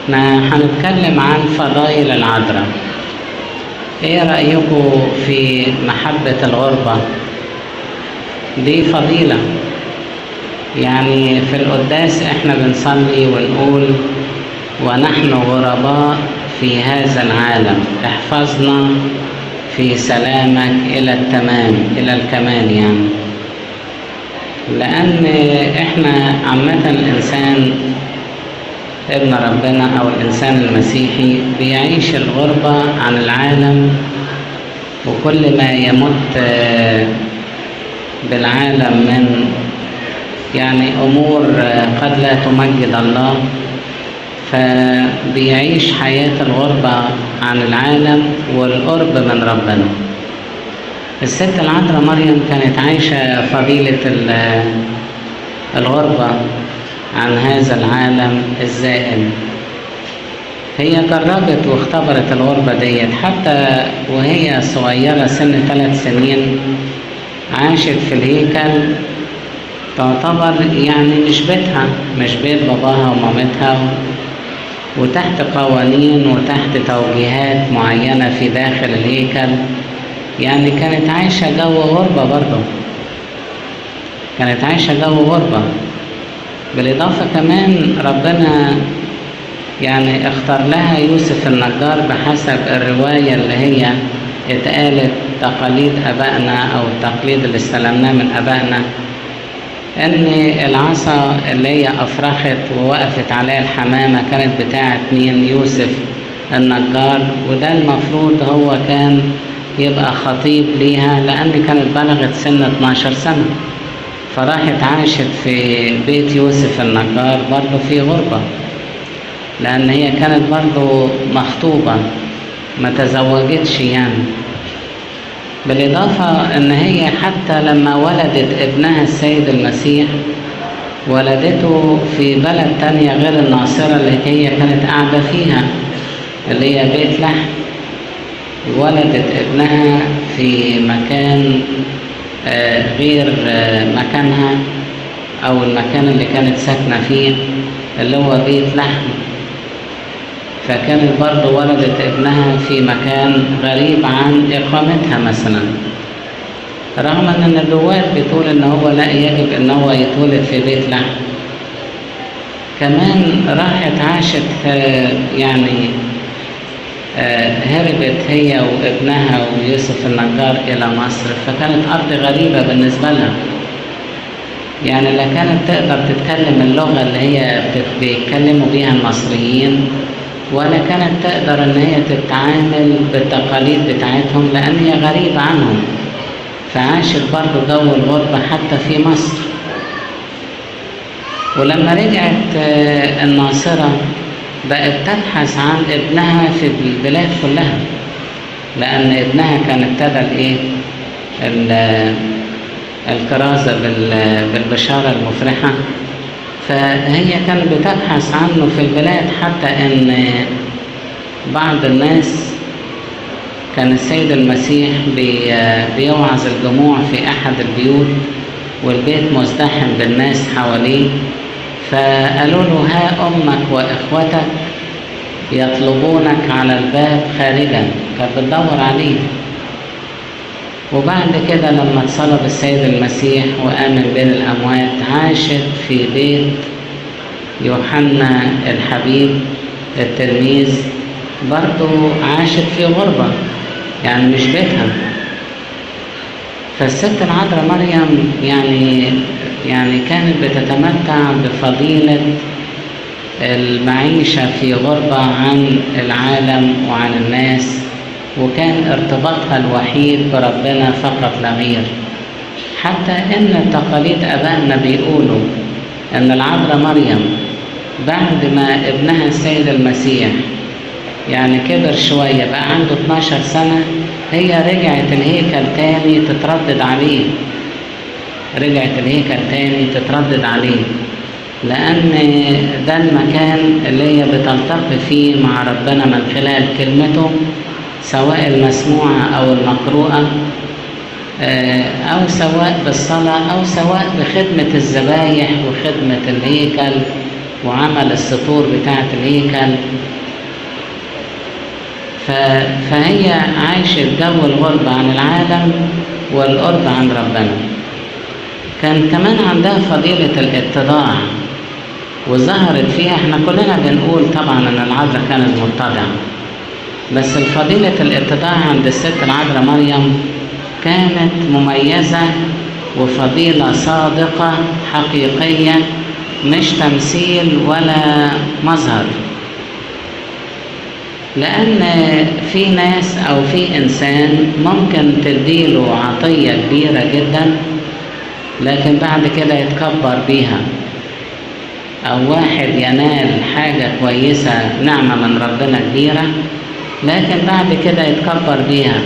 احنا هنتكلم عن فضائل العذراء ايه رأيكم في محبة الغربة دي فضيلة يعني في القداس احنا بنصلي ونقول ونحن غرباء في هذا العالم احفظنا في سلامك الى التمام الى الكمال يعني لان احنا عامة الانسان ابن ربنا او الانسان المسيحي بيعيش الغربة عن العالم وكل ما يمت بالعالم من يعني امور قد لا تمجد الله فبيعيش حياة الغربة عن العالم والقرب من ربنا الست العذراء مريم كانت عايشة فضيلة الغربة عن هذا العالم الزائل هي جربت واختبرت الغربة ديت حتى وهي صغيرة سن ثلاث سنين عاشت في الهيكل تعتبر يعني مش بيتها مش بيت باباها ومامتها وتحت قوانين وتحت توجيهات معينة في داخل الهيكل يعني كانت عايشة جو غربة برضه كانت عايشة جو غربة بالإضافة كمان ربنا يعني اختار لها يوسف النجار بحسب الرواية اللي هي اتقالت تقاليد أبائنا أو التقليد اللي استلمناه من أبائنا ان العصا اللي هي افرخت ووقفت عليها الحمامه كانت بتاعه مين يوسف النجار وده المفروض هو كان يبقى خطيب ليها لان كانت بلغت سن 12 سنه فراحت عاشت في بيت يوسف النجار برضه في غربه لان هي كانت برضه مخطوبه ما تزوجتش يعني بالإضافة أن هي حتى لما ولدت ابنها السيد المسيح ولدته في بلد تانية غير الناصرة اللي هي كانت قاعدة فيها اللي هي بيت لحم ولدت ابنها في مكان غير مكانها أو المكان اللي كانت ساكنة فيه اللي هو بيت لحم فكانت برضه ولدت ابنها في مكان غريب عن إقامتها مثلا رغم أن النبوات بتقول أن هو لا يجب أن هو يتولد في بيت لحم كمان راحت عاشت يعني هربت هي وابنها ويوسف النجار إلى مصر فكانت أرض غريبة بالنسبة لها يعني لا كانت تقدر تتكلم اللغة اللي هي بيتكلموا بيها المصريين ولا كانت تقدر ان هي تتعامل بالتقاليد بتاعتهم لان هي غريبة عنهم فعاشت برضه جو الغربة حتى في مصر ولما رجعت الناصرة بقت تبحث عن ابنها في البلاد كلها لأن ابنها كان ابتدى الإيه؟ الكرازة بالبشارة المفرحة فهي كانت بتبحث عنه في البلاد حتى ان بعض الناس كان السيد المسيح بيوعظ الجموع في احد البيوت والبيت مزدحم بالناس حواليه فقالوا له ها امك واخوتك يطلبونك على الباب خارجا كانت بتدور عليه وبعد كده لما اتصلب السيد المسيح وقام بين الأموات عاشت في بيت يوحنا الحبيب التلميذ برضو عاشت في غربة يعني مش بيتها فالست العذراء مريم يعني يعني كانت بتتمتع بفضيلة المعيشة في غربة عن العالم وعن الناس وكان ارتباطها الوحيد بربنا فقط لا غير حتى ان تقاليد ابائنا بيقولوا ان العذراء مريم بعد ما ابنها السيد المسيح يعني كبر شوية بقى عنده 12 سنة هي رجعت الهيكل تاني تتردد عليه رجعت الهيكل تاني تتردد عليه لأن ده المكان اللي هي بتلتقي فيه مع ربنا من خلال كلمته سواء المسموعة أو المقروءة أو سواء بالصلاة أو سواء بخدمة الذبايح وخدمة الهيكل وعمل السطور بتاعة الهيكل فهي عايشة جو الغربة عن العالم والقرب عن ربنا كان كمان عندها فضيلة الاتضاع وظهرت فيها احنا كلنا بنقول طبعا ان العذراء كانت متضعة بس الفضيلة الاتضاع عند الست العذراء مريم كانت مميزة وفضيلة صادقة حقيقية مش تمثيل ولا مظهر لأن في ناس أو في إنسان ممكن تديله عطية كبيرة جدا لكن بعد كده يتكبر بيها أو واحد ينال حاجة كويسة نعمة من ربنا كبيرة لكن بعد كده يتكبر بيها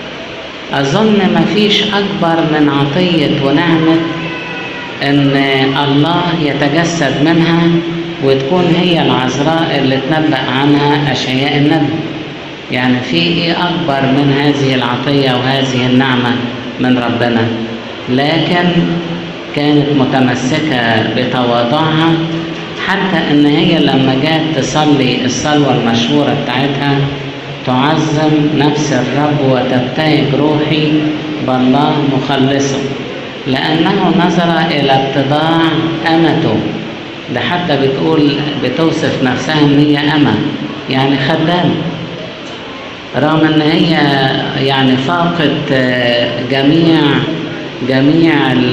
أظن مفيش أكبر من عطية ونعمة إن الله يتجسد منها وتكون هي العذراء اللي تنبأ عنها أشعياء النبي يعني في إيه أكبر من هذه العطية وهذه النعمة من ربنا لكن كانت متمسكة بتواضعها حتى إن هي لما جات تصلي الصلوة المشهورة بتاعتها تعظم نفس الرب وتبتهج روحي بالله مخلصه لأنه نظر إلى اتضاع أمته ده حتى بتقول بتوصف نفسها إن هي أمة يعني خدامة رغم إن هي يعني فاقت جميع جميع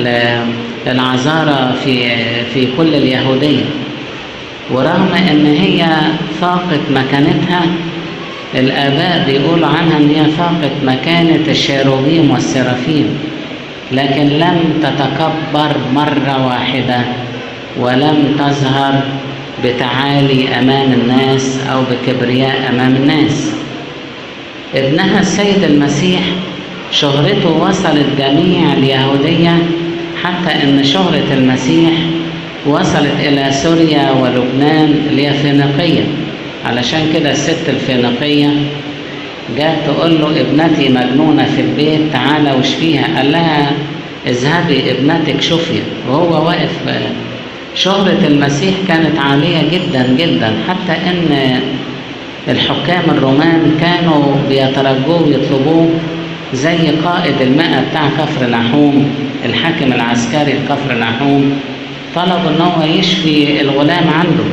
العذارى في في كل اليهودية ورغم إن هي فاقت مكانتها الآباء بيقولوا عنها إن هي فاقت مكانة الشيروبيم والسرافيم لكن لم تتكبر مرة واحدة ولم تظهر بتعالي أمام الناس أو بكبرياء أمام الناس ابنها السيد المسيح شهرته وصلت جميع اليهودية حتى أن شهرة المسيح وصلت إلى سوريا ولبنان اللي هي فينيقية علشان كده الست الفينيقية جات تقول له ابنتي مجنونة في البيت تعالى واشفيها قال لها اذهبي ابنتك شفيت وهو واقف شهرة المسيح كانت عالية جدا جدا حتى ان الحكام الرومان كانوا بيترجوه ويطلبوه زي قائد المئة بتاع كفر العحوم الحاكم العسكري لكفر العحوم طلب ان هو يشفي الغلام عنده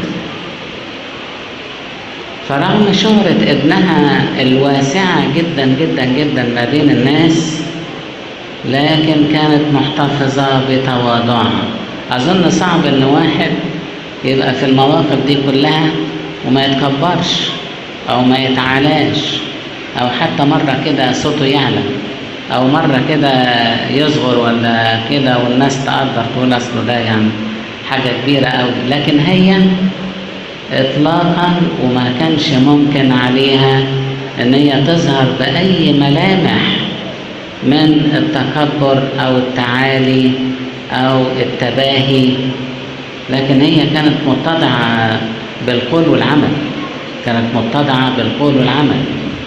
فرغم شهرة ابنها الواسعة جدا جدا جدا ما بين الناس لكن كانت محتفظة بتواضعها أظن صعب إن واحد يبقى في المواقف دي كلها وما يتكبرش أو ما يتعالاش أو حتى مرة كده صوته يعلى أو مرة كده يصغر ولا كده والناس تقدر تقول أصله ده يعني حاجة كبيرة أوي لكن هي إطلاقا وما كانش ممكن عليها إن هي تظهر بأي ملامح من التكبر أو التعالي أو التباهي لكن هي كانت متضعة بالقول والعمل كانت متضعة بالقول والعمل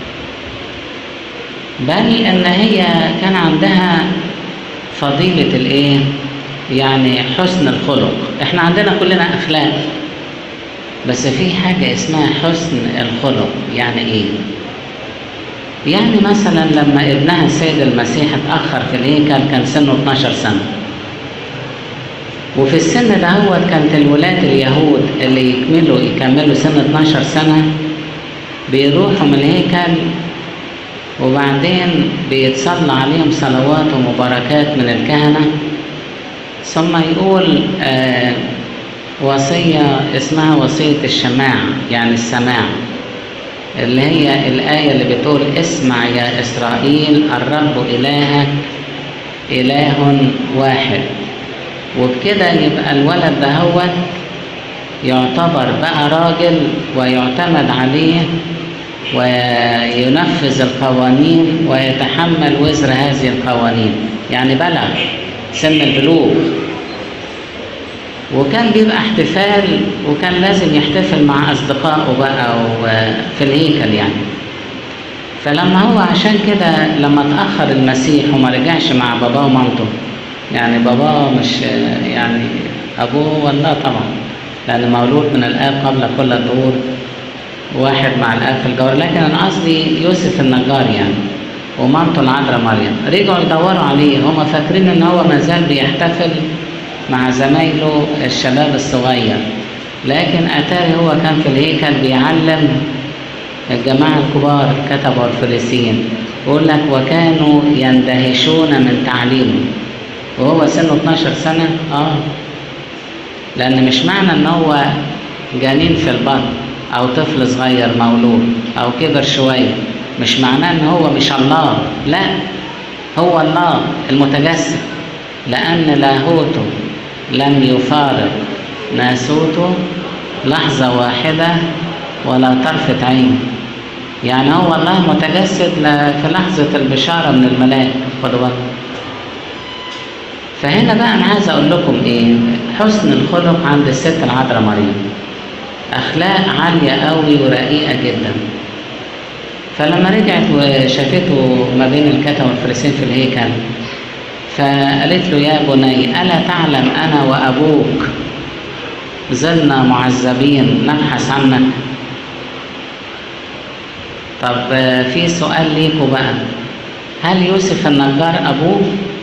بل ان هي كان عندها فضيلة الايه يعني حسن الخلق احنا عندنا كلنا اخلاق بس في حاجة اسمها حسن الخلق يعني ايه يعني مثلا لما ابنها السيد المسيح اتأخر في الهيكل كان سنه 12 سنة وفي السن دهوت كانت الولاد اليهود اللي يكملوا يكملوا سن 12 سنة بيروحوا من الهيكل وبعدين بيتصلى عليهم صلوات ومباركات من الكهنة ثم يقول آه وصية اسمها وصية الشماع يعني السماع اللي هي الآية اللي بتقول اسمع يا إسرائيل الرب إلهك إله واحد وبكده يبقى الولد دهوت يعتبر بقى راجل ويعتمد عليه وينفذ القوانين ويتحمل وزر هذه القوانين يعني بلغ سن البلوغ وكان بيبقى احتفال وكان لازم يحتفل مع أصدقائه بقى في الهيكل يعني فلما هو عشان كده لما اتأخر المسيح وما رجعش مع باباه ومامته يعني باباه مش يعني أبوه ولا طبعا لأن مولود من الآب قبل كل الظهور واحد مع الآب في الجوار لكن أنا قصدي يوسف النجار يعني ومامته العذراء مريم رجعوا يدوروا عليه هم فاكرين ان هو ما زال بيحتفل مع زمايله الشباب الصغير لكن اتاري هو كان في الهيكل بيعلم الجماعة الكبار الكتبة والفريسيين يقول لك وكانوا يندهشون من تعليمه وهو سنه 12 سنة اه لأن مش معنى إن هو جنين في البطن أو طفل صغير مولود أو كبر شوية مش معناه إن هو مش الله لا هو الله المتجسد لأن لاهوته لم يفارق ناسوته لحظة واحدة ولا طرفة عين يعني هو الله متجسد في لحظة البشارة من الملاك خدوا بالكم فهنا بقى أنا عايز أقول لكم إيه حسن الخلق عند الست العذراء مريم أخلاق عالية قوي ورقيقة جدا فلما رجعت وشافته ما بين الكتب والفريسين في الهيكل فقالت له يا بني ألا تعلم أنا وأبوك زلنا معذبين نبحث عنك طب في سؤال ليكوا بقى هل يوسف النجار أبوه؟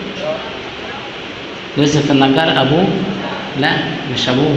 يوسف النجار أبوه؟ لا مش أبوه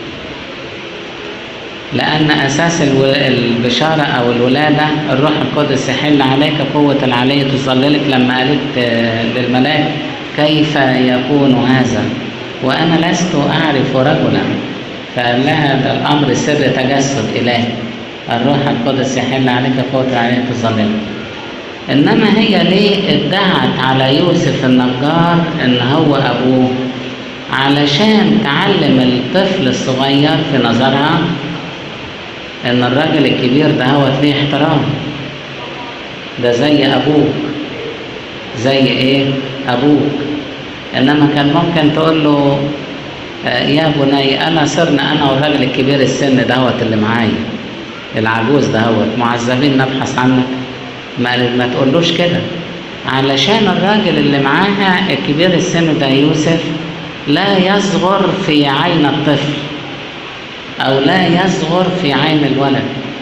لأن أساس البشارة أو الولادة الروح القدس يحل عليك قوة العلي تظللك لما قالت للملاك كيف يكون هذا وأنا لست أعرف رجلا فقال لها ده الأمر سر تجسد إلهي الروح القدس يحل عليك قوة العلي تظللك إنما هي ليه ادعت على يوسف النجار إن هو أبوه علشان تعلم الطفل الصغير في نظرها ان الراجل الكبير ده هو ليه احترام ده زي ابوك زي ايه ابوك انما كان ممكن تقول له آه يا بني انا صرنا انا والراجل الكبير السن دهوت اللي معايا العجوز دهوت معذبين نبحث عنك ما ما تقولوش كده علشان الراجل اللي معاها الكبير السن ده يوسف لا يصغر في عين الطفل أو لا يصغر في عين الولد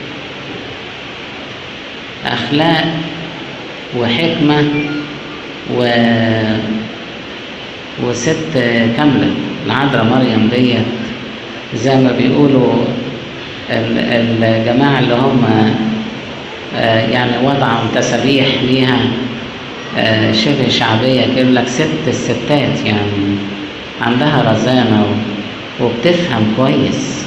أخلاق وحكمة و... وست كاملة العذراء مريم ديت زي ما بيقولوا الجماعة اللي هم يعني وضعوا تسابيح ليها شبه شعبية يقول لك ست الستات يعني عندها رزانة وبتفهم كويس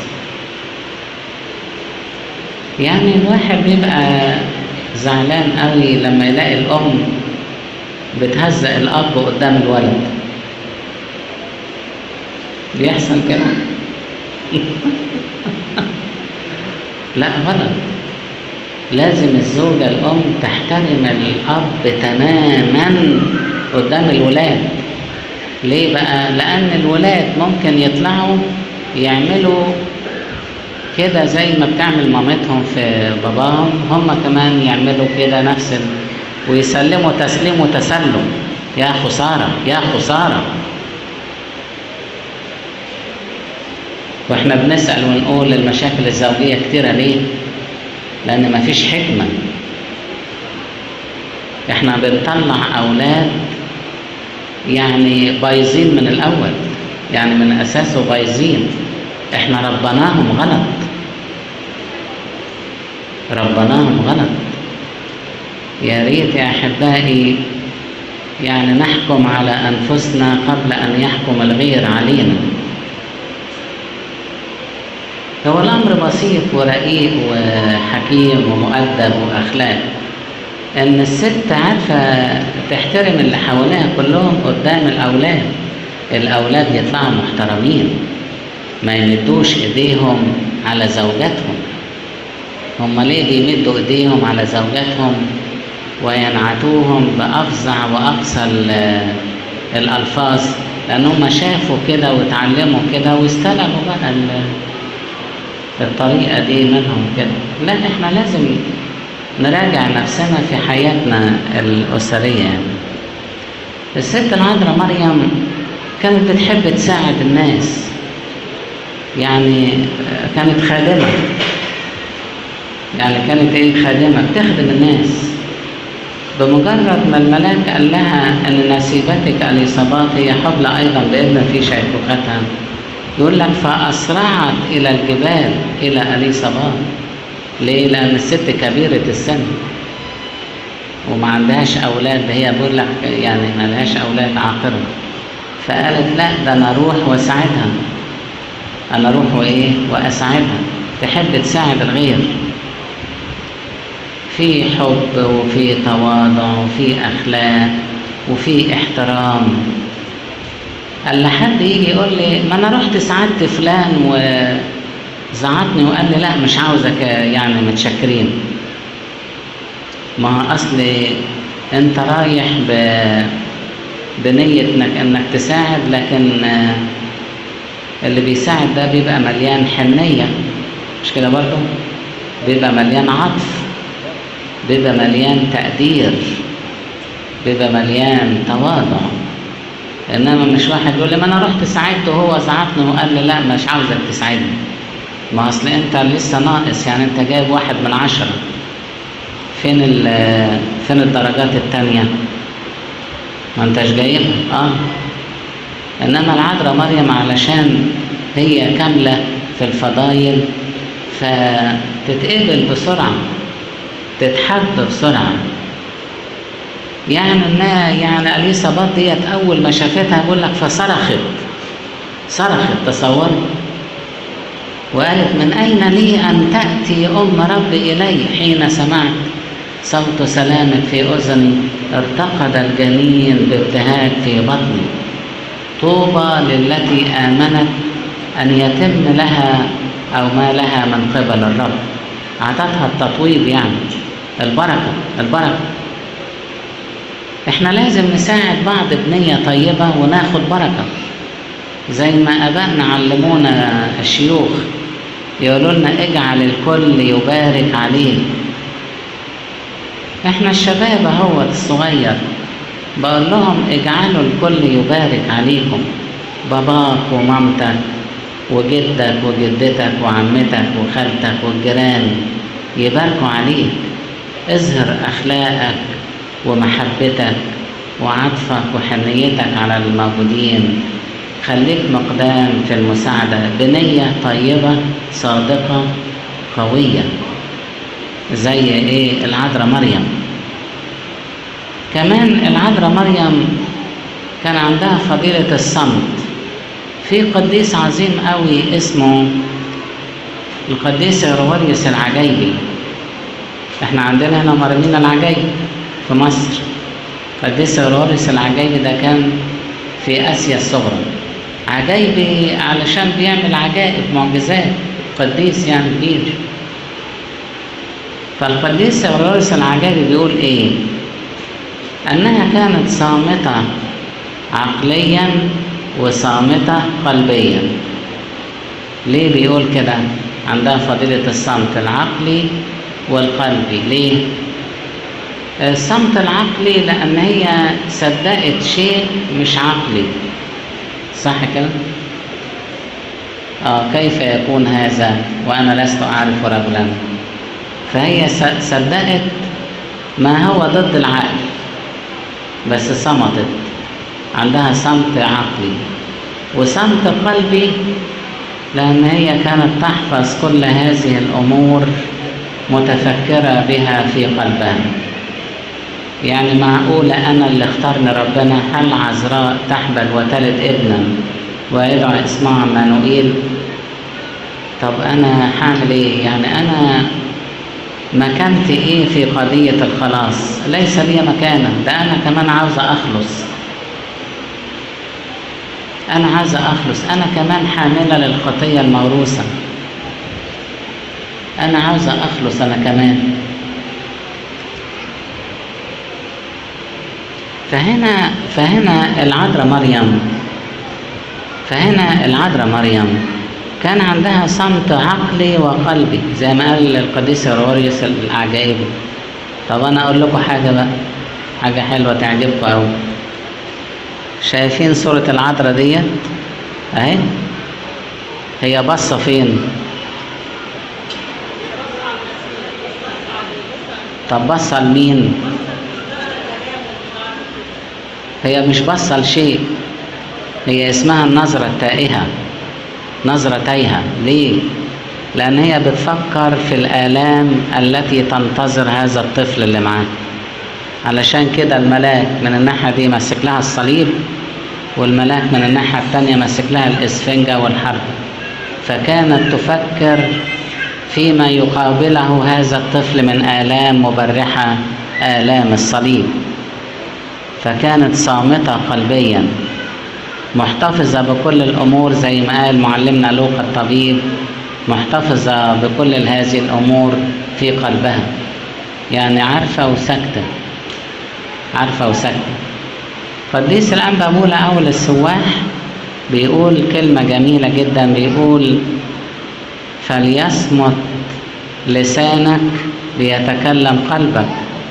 يعني الواحد بيبقى زعلان قوي لما يلاقي الأم بتهزق الأب قدام الولد بيحصل كده لا غلط لازم الزوجة الأم تحترم الأب تماما قدام الولاد ليه بقى؟ لأن الولاد ممكن يطلعوا يعملوا كده زي ما بتعمل مامتهم في باباهم هم كمان يعملوا كده نفس ال... ويسلموا تسليم وتسلم يا خسارة يا خسارة واحنا بنسأل ونقول المشاكل الزوجية كتيرة ليه؟ لأن مفيش حكمة احنا بنطلع أولاد يعني بايظين من الأول يعني من أساسه بايظين احنا ربناهم غلط ربناهم غلط يا ريت يا احبائي يعني نحكم على انفسنا قبل ان يحكم الغير علينا هو الامر بسيط ورقيق وحكيم ومؤدب واخلاق ان الست عارفه تحترم اللي حواليها كلهم قدام الاولاد الاولاد يطلعوا محترمين ما يمدوش ايديهم على زوجاتهم هم ليه بيمدوا ايديهم على زوجاتهم وينعتوهم بافظع واقصى الالفاظ لان هم شافوا كده واتعلموا كده واستلموا بقى الطريقه دي منهم كده لا احنا لازم نراجع نفسنا في حياتنا الاسريه يعني الست العذراء مريم كانت بتحب تساعد الناس يعني كانت خادمة يعني كانت ايه خادمة بتخدم الناس بمجرد ما الملاك قال لها ان نسيبتك اليصابات هي حبلى ايضا بابن في شيخوختها يقول لك فاسرعت الى الجبال الى اليصابات ليه؟ لان الست كبيرة السن وما عندهاش اولاد هي بيقول لك يعني ما لهاش اولاد عاقرة فقالت لا ده انا اروح واساعدها انا اروح وايه واساعدها تحب تساعد الغير في حب وفي تواضع وفي اخلاق وفي احترام قال لحد يجي يقول لي ما انا رحت ساعدت فلان وزعطني وقال لي لا مش عاوزك يعني متشكرين ما هو اصل انت رايح ب... بنية انك انك تساعد لكن اللي بيساعد ده بيبقى مليان حنية مش كده برضه بيبقى مليان عطف بيبقى مليان تقدير بيبقى مليان تواضع انما مش واحد يقول لي ما انا رحت ساعدته وهو زعطني وقال لي لا مش عاوزك تساعدني ما اصل انت لسه ناقص يعني انت جايب واحد من عشرة فين فين الدرجات التانية ما انتش جايبها اه انما العذراء مريم علشان هي كاملة في الفضايل فتتقبل بسرعة تتحب بسرعة يعني انها يعني اليصابات ديت اول ما شافتها بقول لك فصرخت صرخت تصور وقالت من اين لي ان تاتي ام ربي الي حين سمعت صوت سلامك في اذني ارتقد الجنين بابتهاج في بطني طوبى للتي امنت ان يتم لها او ما لها من قبل الرب اعطتها التطويب يعني البركه البركه احنا لازم نساعد بعض بنية طيبة وناخد بركة زي ما ابائنا علمونا الشيوخ يقولوا لنا اجعل الكل يبارك عليك احنا الشباب اهوت الصغير بقول لهم اجعلوا الكل يبارك عليكم باباك ومامتك وجدك وجدتك وعمتك وخالتك والجيران يباركوا عليك اظهر اخلاقك ومحبتك وعطفك وحنيتك على الموجودين خليك مقدام في المساعدة بنية طيبة صادقة قوية زي ايه العذراء مريم كمان العذراء مريم كان عندها فضيلة الصمت في قديس عظيم قوي اسمه القديس غريغوريوس العجيبي احنا عندنا هنا مرمين العجيب في مصر قديس غريغوريوس العجيبي ده كان في اسيا الصغرى عجيبي علشان بيعمل عجائب معجزات قديس يعني كبير فالقديس غريغوريوس العجيبي بيقول ايه انها كانت صامته عقليا وصامته قلبيا ليه بيقول كده عندها فضيله الصمت العقلي والقلبي ليه الصمت العقلي لان هي صدقت شيء مش عقلي صح كده اه كيف يكون هذا وانا لست اعرف رجلا فهي صدقت ما هو ضد العقل بس صمتت عندها صمت عقلي وصمت قلبي لأن هي كانت تحفظ كل هذه الأمور متفكرة بها في قلبها يعني معقولة أنا اللي اختارني ربنا هل عذراء تحبل وتلد ابنا ويدعى اسمه مانوئيل طب أنا هعمل إيه؟ يعني أنا مكانتي إيه في قضية الخلاص؟ ليس لي مكانة ده أنا كمان عاوزة أخلص أنا عايزة أخلص أنا كمان حاملة للخطية الموروثة أنا عاوزة أخلص أنا كمان فهنا فهنا العذراء مريم فهنا العذراء مريم كان عندها صمت عقلي وقلبي زي ما قال القديس غريغوريوس العجائبي طب أنا أقول لكم حاجة بقى حاجة حلوة تعجبكم أوي شايفين صورة العذراء ديت اهي هي باصة فين طب باصة لمين هي مش باصة لشيء هي اسمها النظرة التائهة نظرة تايهة ليه لأن هي بتفكر في الآلام التي تنتظر هذا الطفل اللي معاه علشان كده الملاك من الناحية دي ماسك لها الصليب والملاك من الناحية التانية ماسك لها الإسفنجة والحرب فكانت تفكر فيما يقابله هذا الطفل من آلام مبرحة آلام الصليب فكانت صامتة قلبيا محتفظة بكل الأمور زي ما قال معلمنا لوقا الطبيب محتفظة بكل هذه الأمور في قلبها يعني عارفة وساكتة عارفة وساكتة قديس الأنبا بولا أول السواح بيقول كلمة جميلة جدا بيقول فليصمت لسانك ليتكلم قلبك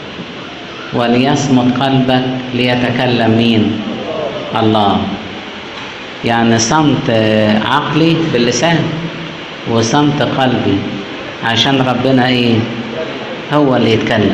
وليصمت قلبك ليتكلم مين الله يعني صمت عقلي باللسان وصمت قلبي عشان ربنا ايه هو اللي يتكلم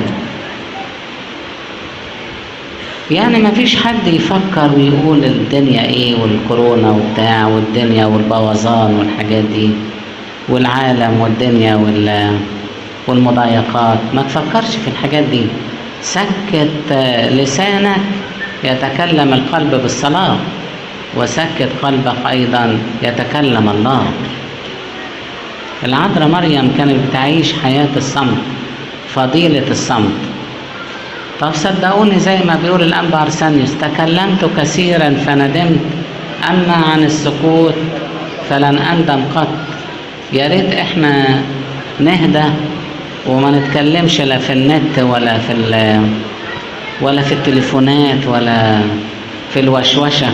يعني ما فيش حد يفكر ويقول الدنيا ايه والكورونا وبتاع والدنيا والبوظان والحاجات دي والعالم والدنيا وال والمضايقات ما تفكرش في الحاجات دي سكت لسانك يتكلم القلب بالصلاة وسكت قلبك أيضا يتكلم الله العذراء مريم كانت بتعيش حياة الصمت فضيلة الصمت طب صدقوني زي ما بيقول الأنبا أرسانيوس تكلمت كثيرا فندمت أما عن السكوت فلن أندم قط يا ريت إحنا نهدى وما نتكلمش لا في النت ولا في ولا في التليفونات ولا في الوشوشة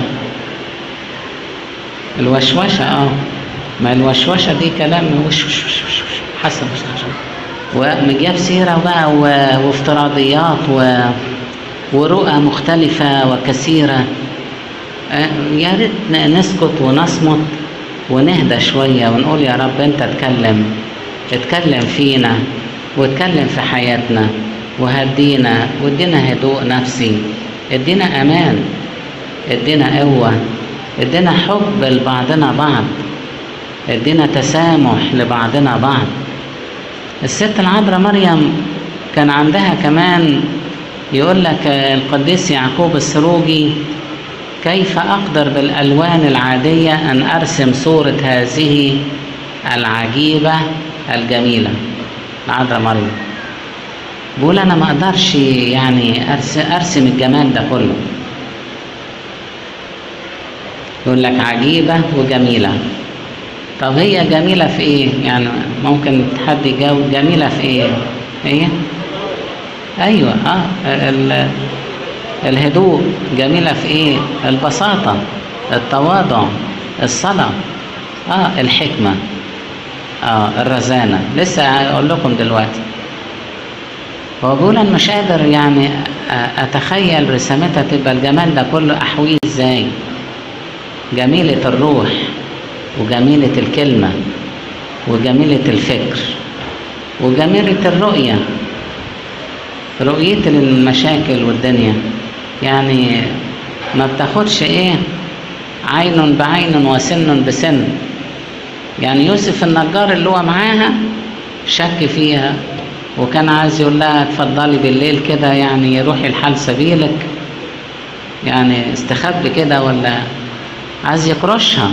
الوشوشة اه ما الوشوشة دي كلام وش وش وش وش وش حسب ومجاب سيرة بقى وافتراضيات و... ورؤى مختلفة وكثيرة يا ريت نسكت ونصمت ونهدى شوية ونقول يا رب أنت اتكلم اتكلم فينا واتكلم في حياتنا وهدينا وادينا هدوء نفسي ادينا أمان ادينا قوة ادينا حب لبعضنا بعض ادينا تسامح لبعضنا بعض الست العذراء مريم كان عندها كمان يقول لك القديس يعقوب السروجي كيف أقدر بالألوان العادية أن أرسم صورة هذه العجيبة الجميلة العذراء مريم بقول أنا ما أقدرش يعني أرسم الجمال ده كله يقول لك عجيبة وجميلة طب هي جميلة في ايه يعني ممكن حد يجاوب جميلة في ايه هي ايوه اه ال الهدوء جميلة في ايه البساطة التواضع الصلاة اه الحكمة اه الرزانة لسه اقول لكم دلوقتي هو بيقول انا مش قادر يعني اتخيل رسامتها تبقى الجمال ده كله احويه ازاي جميلة الروح وجميلة الكلمة وجميلة الفكر وجميلة الرؤية رؤية للمشاكل والدنيا يعني ما بتاخدش ايه عين بعين وسن بسن يعني يوسف النجار اللي هو معاها شك فيها وكان عايز يقول لها اتفضلي بالليل كده يعني روحي لحال سبيلك يعني استخبي كده ولا عايز يكرشها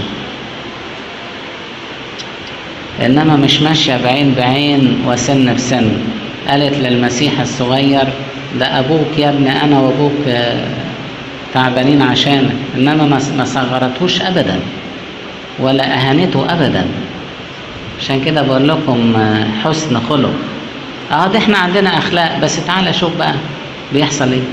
انما مش ماشيه بعين بعين وسن بسن قالت للمسيح الصغير ده ابوك يا ابني انا وابوك تعبانين عشانك انما ما صغرتهوش ابدا ولا اهانته ابدا عشان كده بقول لكم حسن خلق اه ده احنا عندنا اخلاق بس تعالى شوف بقى بيحصل ايه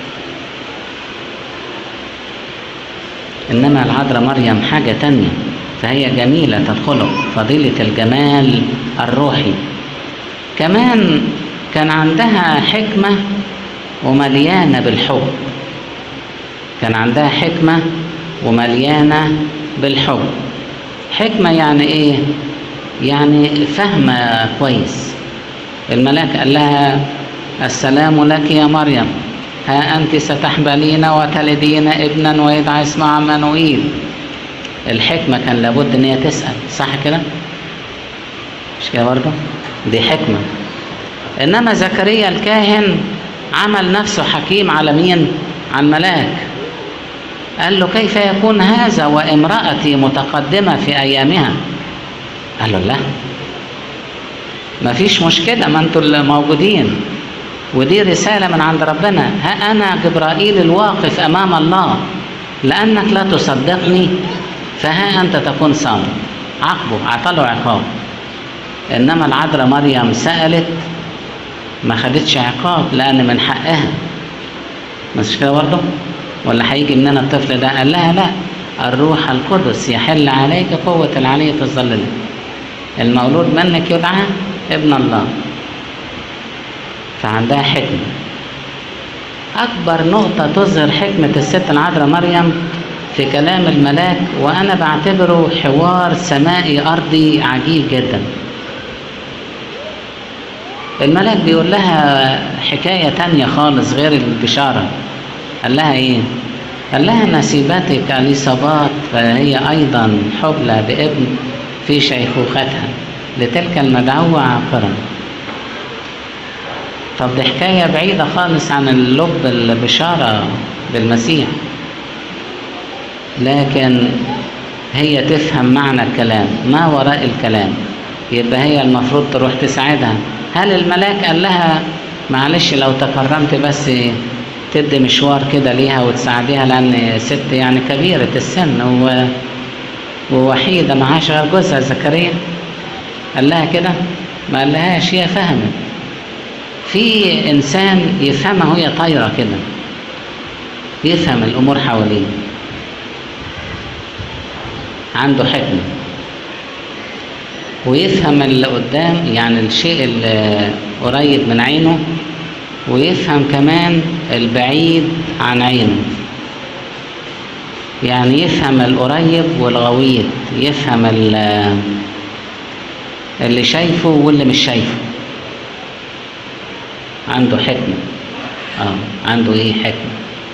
انما العذراء مريم حاجه تانيه فهي جميلة الخلق فضيلة الجمال الروحي كمان كان عندها حكمة ومليانة بالحب كان عندها حكمة ومليانة بالحب حكمة يعني ايه يعني فهمة كويس الملاك قال لها السلام لك يا مريم ها أنت ستحبلين وتلدين ابنا ويدعى اسمه عمانوئيل الحكمة كان لابد إن هي تسأل صح كده؟ مش كده برضه؟ دي حكمة إنما زكريا الكاهن عمل نفسه حكيم على مين؟ على الملاك قال له كيف يكون هذا وامرأتي متقدمة في أيامها قال له لا مفيش مشكلة ما انتوا اللي موجودين ودي رسالة من عند ربنا ها أنا جبرائيل الواقف أمام الله لأنك لا تصدقني فها أنت تكون صامت عاقبه عطله عقاب إنما العذراء مريم سألت ما خدتش عقاب لأن من حقها مش كده برضه ولا هيجي مننا الطفل ده قال لها لا الروح القدس يحل عليك قوة العلي تظل لك المولود منك يدعى ابن الله فعندها حكمة أكبر نقطة تظهر حكمة الست العذراء مريم في كلام الملاك وأنا بعتبره حوار سمائي أرضي عجيب جدا الملاك بيقول لها حكاية تانية خالص غير البشارة قال لها إيه؟ قال لها نسيبتك اليصابات فهي أيضا حبلى بابن في شيخوختها لتلك المدعوة عاقرا طب دي حكاية بعيدة خالص عن اللب البشارة بالمسيح لكن هي تفهم معنى الكلام ما وراء الكلام يبقى هي المفروض تروح تساعدها هل الملاك قال لها معلش لو تكرمت بس تدي مشوار كده ليها وتساعديها لان ست يعني كبيرة السن و... ووحيدة معهاش غير جوزها زكريا قال لها كده ما قالهاش هي فهمت في انسان يفهمها وهي طايرة كده يفهم الامور حواليه عنده حكمة ويفهم اللي قدام يعني الشيء اللي قريب من عينه ويفهم كمان البعيد عن عينه يعني يفهم القريب والغويط يفهم اللي شايفه واللي مش شايفه عنده حكمة اه عنده ايه حكمة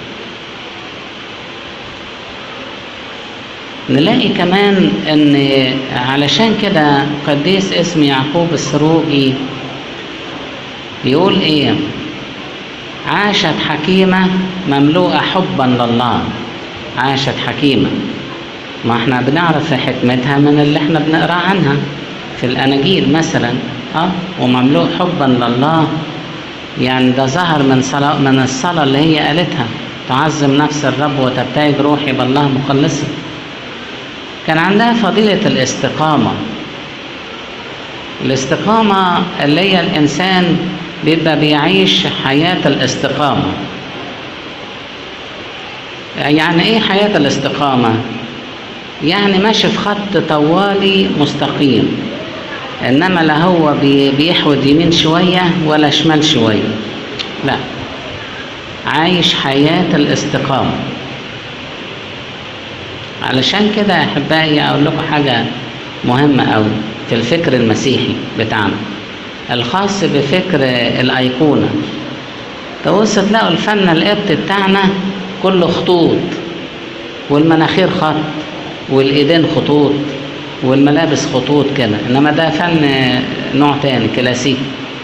نلاقي كمان ان علشان كده قديس اسم يعقوب السروجي يقول ايه عاشت حكيمة مملوءة حبا لله عاشت حكيمة ما احنا بنعرف في حكمتها من اللي احنا بنقرا عنها في الاناجيل مثلا اه ومملوء حبا لله يعني ده ظهر من صلاة من الصلاة اللي هي قالتها تعظم نفس الرب وتبتهج روحي بالله مخلصا كان عندها فضيلة الاستقامة الاستقامة اللي هي الإنسان بيبقى بيعيش حياة الاستقامة يعني ايه حياة الاستقامة يعني ماشي في خط طوالي مستقيم انما لا هو بيحود يمين شوية ولا شمال شوية لا عايش حياة الاستقامة علشان كده يا احبائي اقول لكم حاجة مهمة قوي في الفكر المسيحي بتاعنا الخاص بفكر الأيقونة تبص تلاقوا الفن القبط بتاعنا كله خطوط والمناخير خط والإيدين خطوط والملابس خطوط كده إنما ده فن نوع تاني كلاسيكي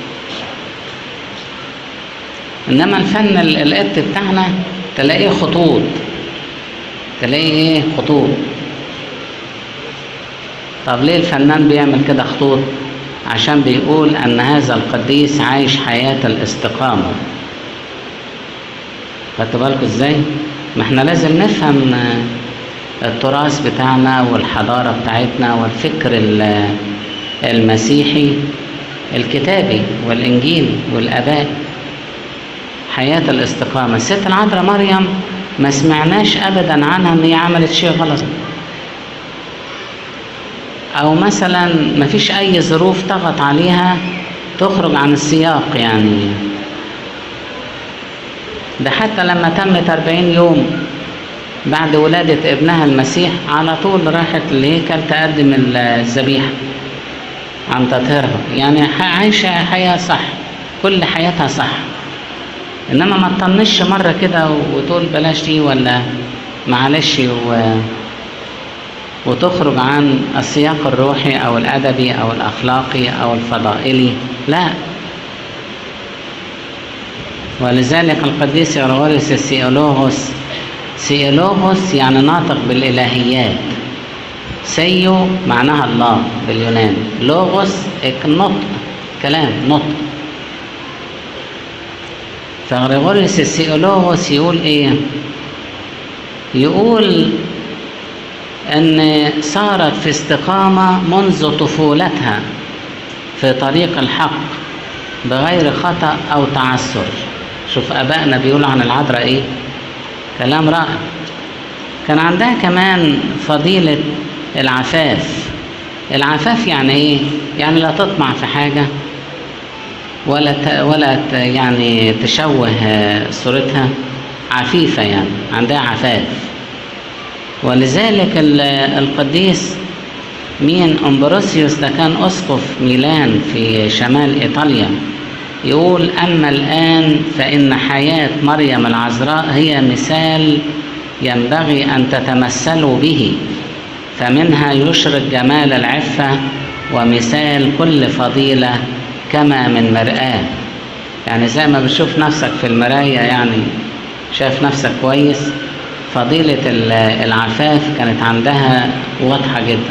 إنما الفن القبط بتاعنا تلاقيه خطوط تلاقيه إيه خطوط طب ليه الفنان بيعمل كده خطوط عشان بيقول أن هذا القديس عايش حياة الاستقامة خدتوا بالكم ازاي؟ ما احنا لازم نفهم التراث بتاعنا والحضارة بتاعتنا والفكر المسيحي الكتابي والإنجيل والآباء حياة الاستقامة الست العذراء مريم ما سمعناش أبدا عنها إن هي عملت شيء غلط او مثلا ما فيش اي ظروف تضغط عليها تخرج عن السياق يعني ده حتى لما تمت 40 يوم بعد ولادة ابنها المسيح على طول راحت الهيكل تقدم الذبيحة عن تطهيرها يعني عايشة حياة صح كل حياتها صح إنما ما تطنش مرة كده وتقول بلاش دي ولا معلش و... وتخرج عن السياق الروحي أو الأدبي أو الأخلاقي أو الفضائلي لا ولذلك القديس غرغوريوس السيولوغوس سيولوغوس يعني ناطق بالإلهيات سيو معناها الله باليونان لوغوس نطق كلام نطق فغريغوريوس السيولوغوس يقول ايه يقول ان صارت في استقامة منذ طفولتها في طريق الحق بغير خطأ او تعثر شوف ابائنا بيقولوا عن العذراء ايه كلام رائع كان عندها كمان فضيلة العفاف العفاف يعني ايه يعني لا تطمع في حاجة ولا ت... ولا ت... يعني تشوه صورتها عفيفة يعني عندها عفاف ولذلك القديس مين أمبروسيوس ده كان أسقف ميلان في شمال إيطاليا يقول أما الآن فإن حياة مريم العذراء هي مثال ينبغي أن تتمثلوا به فمنها يشرق جمال العفة ومثال كل فضيلة كما من مرآة يعني زي ما بتشوف نفسك في المراية يعني شايف نفسك كويس فضيلة العفاف كانت عندها واضحة جدا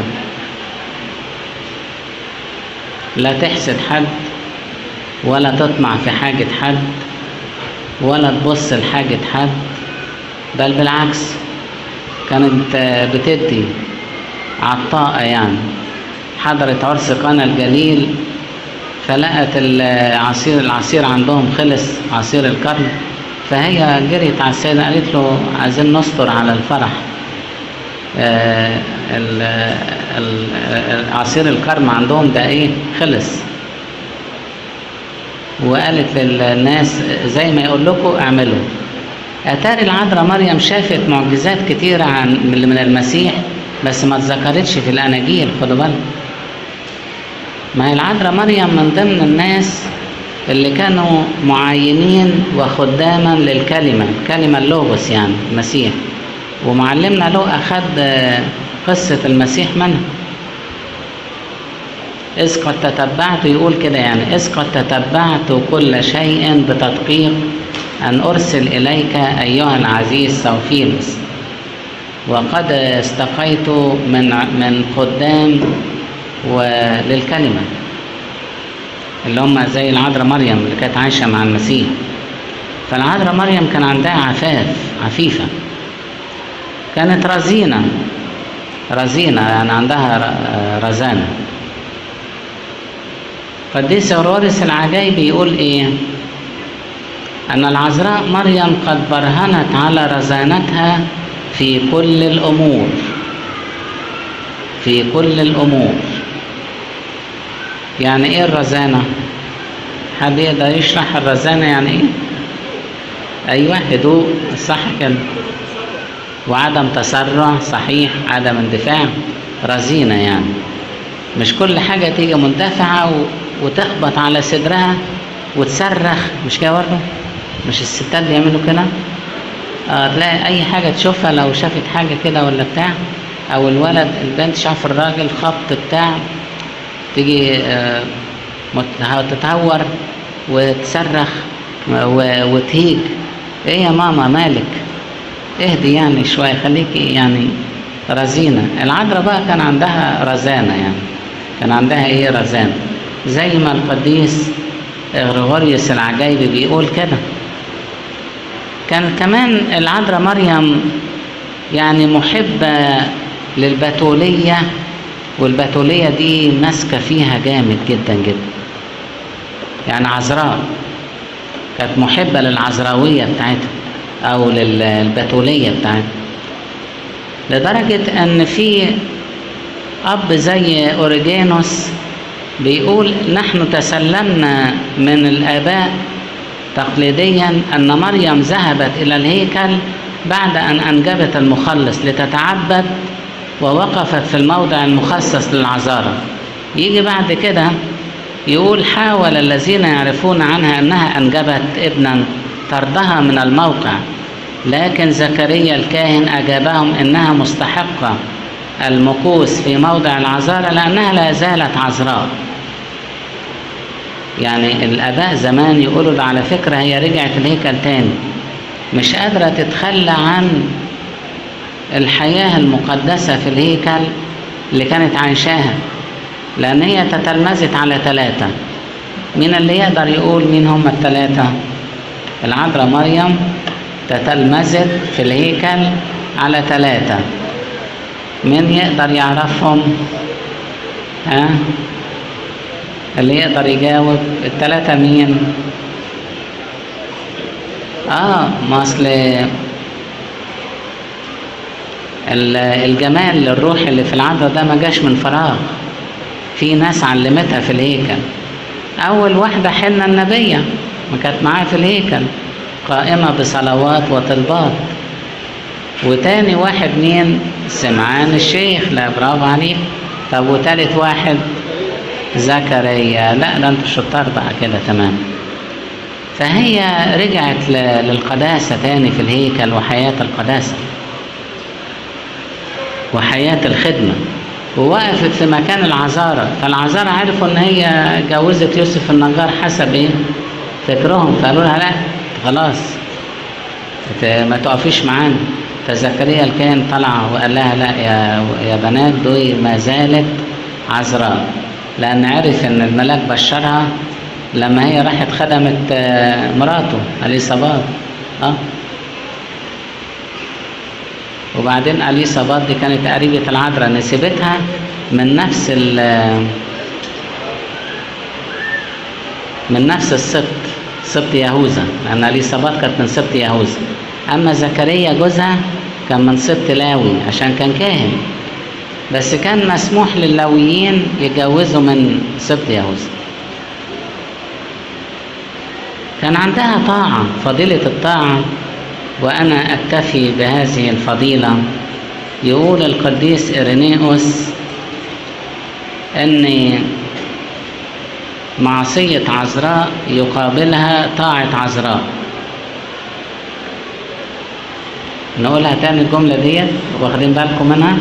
لا تحسد حد ولا تطمع في حاجة حد ولا تبص لحاجة حد بل بالعكس كانت بتدي عطاءة يعني حضرت عرس قنا الجليل فلقت العصير العصير عندهم خلص عصير الكرم فهي جريت على السيدة قالت له عايزين نستر على الفرح آه عصير الكرم عندهم ده ايه خلص وقالت للناس زي ما يقول لكم اعملوا اتاري العذراء مريم شافت معجزات كتيرة عن من المسيح بس ما اتذكرتش في الاناجيل خدوا بالكم ما هي العذراء مريم من ضمن الناس اللي كانوا معينين وخداما للكلمة كلمة اللوغوس يعني المسيح ومعلمنا له أخد قصة المسيح منها إذ قد تتبعت يقول كده يعني إذ قد تتبعت كل شيء بتدقيق أن أرسل إليك أيها العزيز سوفيلوس وقد استقيت من من خدام وللكلمة اللي هم زي العذراء مريم اللي كانت عايشة مع المسيح فالعذراء مريم كان عندها عفاف عفيفة كانت رزينة رزينة يعني عندها رزانة قديس أوروريس العجايبي يقول إيه أن العذراء مريم قد برهنت على رزانتها في كل الأمور في كل الأمور يعني إيه الرزانة؟ حد يقدر يشرح الرزانة يعني إيه؟ أيوه هدوء صح كده وعدم تسرع صحيح عدم اندفاع رزينة يعني مش كل حاجة تيجي مندفعة و... وتخبط على صدرها وتصرخ مش كده برضه؟ مش الستات بيعملوا كده؟ آه تلاقي أي حاجة تشوفها لو شافت حاجة كده ولا بتاع أو الولد البنت شاف الراجل خبط بتاع تيجي آه تتهور وتصرخ وتهيج ايه يا ماما مالك اهدي يعني شوية خليكي يعني رزينة العذراء بقى كان عندها رزانة يعني كان عندها ايه رزانة زي ما القديس غريغوريوس العجايبي بيقول كده كان كمان العذراء مريم يعني محبة للبتولية والبتولية دي ماسكة فيها جامد جدا جدا يعني عذراء كانت محبة للعذراوية بتاعتها أو للبتولية بتاعتها لدرجة أن في أب زي أوريجينوس بيقول نحن تسلمنا من الآباء تقليديا أن مريم ذهبت إلى الهيكل بعد أن أنجبت المخلص لتتعبد ووقفت في الموضع المخصص للعذارى يجي بعد كده يقول حاول الذين يعرفون عنها أنها أنجبت ابنا طردها من الموقع لكن زكريا الكاهن أجابهم إنها مستحقة المكوس في موضع العذارى لأنها لا زالت عذراء يعني الآباء زمان يقولوا ده على فكرة هي رجعت الهيكل تاني مش قادرة تتخلى عن الحياة المقدسة في الهيكل اللي كانت عايشاها لأن هي تتلمذت على ثلاثة مين اللي يقدر يقول مين هم الثلاثة العذراء مريم تتلمذت في الهيكل على ثلاثة مين يقدر يعرفهم ها اللي يقدر يجاوب الثلاثة مين اه ما اصل الجمال الروح اللي في العذراء ده ما جاش من فراغ في ناس علمتها في الهيكل اول واحدة حنة النبية ما كانت معاها في الهيكل قائمة بصلوات وطلبات وتاني واحد مين سمعان الشيخ لا برافو عليك طب وتالت واحد زكريا لا ده انت شطار بقى كده تمام فهي رجعت للقداسة تاني في الهيكل وحياة القداسة وحياة الخدمة ووقفت في مكان العذارى فالعذارى عرفوا ان هي جوزت يوسف النجار حسب ايه فكرهم فقالوا لها لا خلاص ما تقفيش معانا فزكريا الكاهن طلع وقال لها لا يا يا بنات دول ما زالت عذراء لان عرف ان الملاك بشرها لما هي راحت خدمت مراته اليصابات اه وبعدين اليصابات دي كانت قريبة العذراء نسبتها من نفس ال من نفس السبط سبط يهوذا لأن اليصابات كانت من سبط يهوذا أما زكريا جوزها كان من سبط لاوي عشان كان كاهن بس كان مسموح للاويين يتجوزوا من سبط يهوذا كان عندها طاعة فضيلة الطاعة وأنا أكتفي بهذه الفضيلة يقول القديس إرينيوس أن معصية عذراء يقابلها طاعة عذراء نقولها تاني الجملة ديت واخدين بالكم منها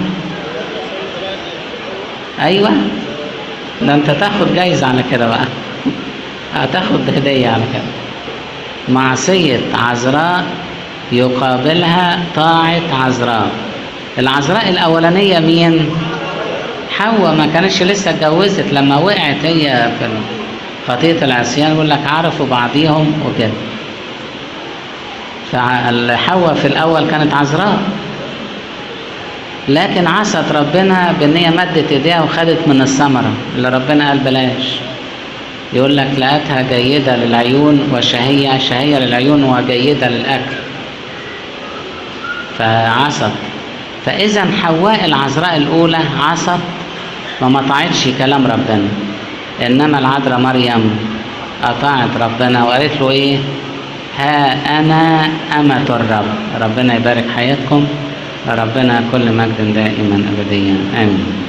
أيوة ده أنت تاخد جايزة على كده بقى هتاخد هدية على كده معصية عذراء يقابلها طاعة عذراء العذراء الأولانية مين؟ حواء ما كانتش لسه اتجوزت لما وقعت هي في خطية العصيان يقول لك عرفوا بعضيهم وكده فحواء في الأول كانت عذراء لكن عصت ربنا بأن هي مدت ايديها وخدت من الثمرة اللي ربنا قال بلاش يقول لك لقتها جيدة للعيون وشهية شهية للعيون وجيدة للأكل فعصت فإذا حواء العذراء الأولى عصت وما طاعتش كلام ربنا إنما العذراء مريم أطاعت ربنا وقالت له إيه ها أنا أمة الرب ربنا يبارك حياتكم ربنا كل مجد دائما أبديا آمين